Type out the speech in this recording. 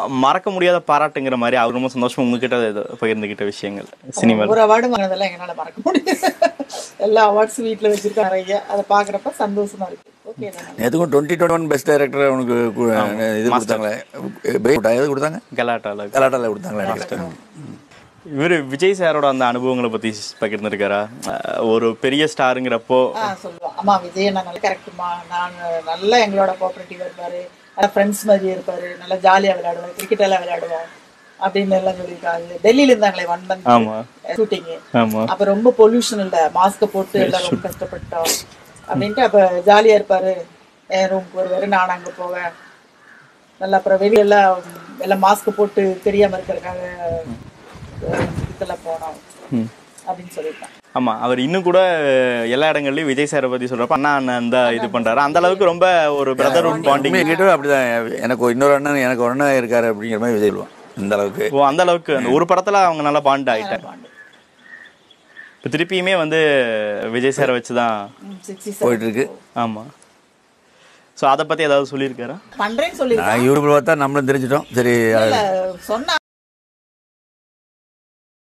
மறக்க முடியாத பாராட்டுங்கிற மாதிரி அவர் ரொம்ப சந்தோஷமா உங்ககிட்ட இது பகிர்ந்துகிட்ட விஷயங்கள் சினிமா ஒரு அவார்டு வாங்கினதெல்லாம் எங்களால மறக்க முடியாது எல்லா அவார்ட்ஸும் வீட்ல வச்சிருக்காங்க நிறைய அதை பாக்குறப்ப சந்தோஷமா இருக்கு ஓகே தான் எதுக்கும் twenty twenty one best director அவனுக்கு கு- இது கொடுத்தாங்களே பிரேக் விட்டா எது கொடுத்தாங்க கலாட்டால கலாட்டாவில் கொடுத்தாங்களே நினைக்கிறேன் இவர் விஜய் சாரோட அந்த அனுபவங்களை பத்தி பகிர்ந்துருக்காரா அஹ் ஒரு பெரிய ஸ்டாருங்கிறப்போ ஆ சொல்லுவோம் அம்மா விஜய் நான் நல்லா கரெக்டுமா நான் நல்லா எங்களோட கோஆபரேட்டிவ் இருப்பாரு நல்லா ஃப்ரெண்ட்ஸ் மாதிரி இருப்பாரு நல்லா ஜாலியா விளையாடுவார் கிரிக்கெட் எல்லாம் விளையாடுவோம் அப்படின்னு எல்லாம் சொல்லியிருக்காங்க டெல்லியில இருந்தாங்களே ஒன் மந்த் ஆமா ஷூட்டிங் ஆமா அப்ப ரொம்ப பொல்யூஷன் இல்ல மாஸ்க போட்டு எல்லாம் ரொம்ப கஷ்டப்பட்டோம் அப்படின்ட்டு அப்ப ஜாலியா இருப்பாரு என் ரூமுக்கு வருவாரு நான் அங்க போவேன் நல்லா அப்புறம் வெளியெல்லாம் எல்லாம் மாஸ்க் போட்டு தெரியாம இருக்கிறதுக்காக இதுல போனோம் ம். அப்படின்னு சொல்லியிருக்காங்க ஆமா அவர் இன்னும் கூட எல்லா இடங்கள்லயும் விஜய் சாரை பத்தி சொல்றப்ப அண்ணா அண்ணன் தான் இது பண்றாரு அந்த அளவுக்கு ரொம்ப ஒரு பிரதர்ஹுட் பாண்டிங் கிட்ட அப்படிதான் எனக்கு இன்னொரு அண்ணன் எனக்கு ஒரு அண்ணன் இருக்காரு அப்படிங்கிற மாதிரி விஜய் சொல்லுவான் இந்த அளவுக்கு ஓ அந்த அளவுக்கு அந்த ஒரு படத்துல அவங்க நல்லா பாண்ட் ஆயிட்டாங்க இப்ப திருப்பியுமே வந்து விஜய் சாரை வச்சுதான் சிக்ஸ்டி போயிட்டு இருக்கு ஆமா சோ அத பத்தி ஏதாவது சொல்லியிருக்காரா பண்றேன்னு சொல்லி நான் யூடியூப்ல பார்த்தா நம்மளும் தெரிஞ்சிட்டோம் சரி சொன்னா